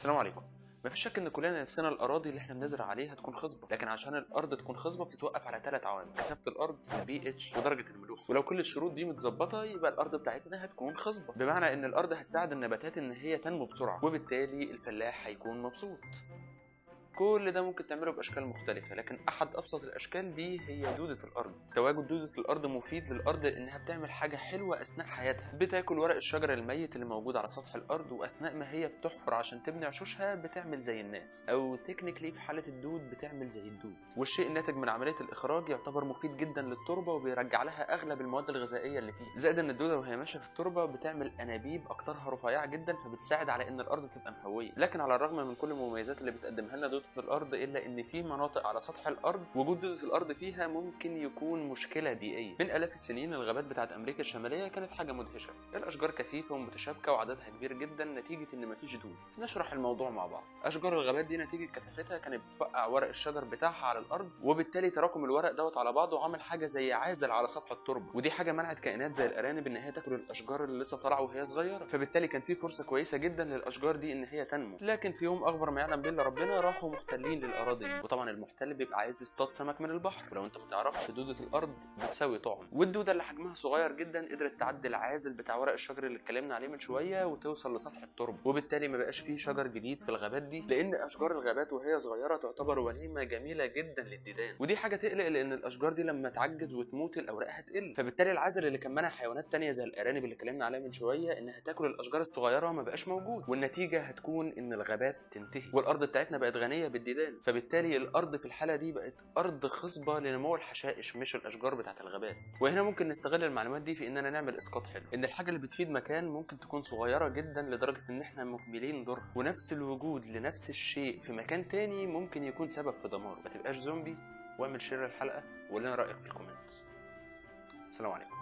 السلام عليكم مفيش شك ان كلنا نفسنا الاراضي اللي احنا بنزرع عليها تكون خصبه لكن عشان الارض تكون خصبه بتتوقف على ثلاث عوامل كثافه الارض البي اتش ودرجه الملوحه ولو كل الشروط دي متظبطه يبقى الارض بتاعتنا هتكون خصبه بمعنى ان الارض هتساعد النباتات ان هي تنمو بسرعه وبالتالي الفلاح هيكون مبسوط كل ده ممكن تعمله باشكال مختلفه لكن احد ابسط الاشكال دي هي دوده الارض تواجد دوده الارض مفيد للارض لانها بتعمل حاجه حلوه اثناء حياتها بتاكل ورق الشجر الميت اللي موجود على سطح الارض واثناء ما هي بتحفر عشان تبني عشوشها بتعمل زي الناس او تكنيكلي في حاله الدود بتعمل زي الدود والشيء الناتج من عمليه الاخراج يعتبر مفيد جدا للتربه وبيرجع لها اغلب المواد الغذائيه اللي فيها زائد ان الدوده وهي ماشيه في التربه بتعمل انابيب اكترها رفيعه جدا فبتساعد على ان الارض تبقى مهويه لكن على الرغم من كل المميزات اللي بتقدمها لنا دوده الارض الا ان في مناطق على سطح الارض وجود دوده الارض فيها ممكن يكون مشكله بيئيه من الاف السنين الغابات بتاعت امريكا الشماليه كانت حاجه مدهشه الاشجار كثيفه ومتشابكه وعددها كبير جدا نتيجه ان مفيش دود نشرح الموضوع مع بعض اشجار الغابات دي نتيجه كثافتها كانت بتوقع ورق الشجر بتاعها على الارض وبالتالي تراكم الورق دوت على بعضه عمل حاجه زي عازل على سطح التربه ودي حاجه منعت كائنات زي الارانب ان هي تاكل الاشجار اللي لسه طالعه وهي صغيره فبالتالي كان في فرصه كويسه جدا للاشجار دي ان هي تنمو لكن في يوم اخبر ما يعلم به الا ربنا راحوا محتلين للاراضي دي وطبعا المحتل بيبقى عايز يصطاد سمك من البحر ولو انت ما تعرفش دوده الارض بتساوي طعم والدوده اللي حجمها صغير جدا قدرت تعدي العازل بتاع ورق الشجر اللي اتكلمنا عليه من شويه وتوصل لسطح التربه وبالتالي ما بقاش فيه شجر جديد في الغابات دي لان اشجار الغابات وهي صغيره تعتبر وليمه جميله جدا للديدان ودي حاجه تقلق لان الاشجار دي لما تعجز وتموت الاوراق هتقل فبالتالي العازل اللي كان منع حيوانات تانية زي الارانب اللي اتكلمنا عليها من شويه انها تاكل الاشجار الصغيره ما بقاش موجود والنتيجه هتكون ان الغابات تنتهي والارض بتاعتنا بقت غنيه بالديدان فبالتالي الارض في الحاله دي بقت ارض خصبه لنمو الحشائش مش الاشجار بتاعت الغابات وهنا ممكن نستغل المعلومات دي في اننا نعمل اسقاط حلو ان الحاجه اللي بتفيد مكان ممكن تكون صغيره جدا لدرجه ان احنا مهملين دورها ونفس الوجود لنفس الشيء في مكان تاني ممكن يكون سبب في دماره ما تبقاش زومبي واعمل شير الحلقه وقول لنا رايك في الكومنتس السلام عليكم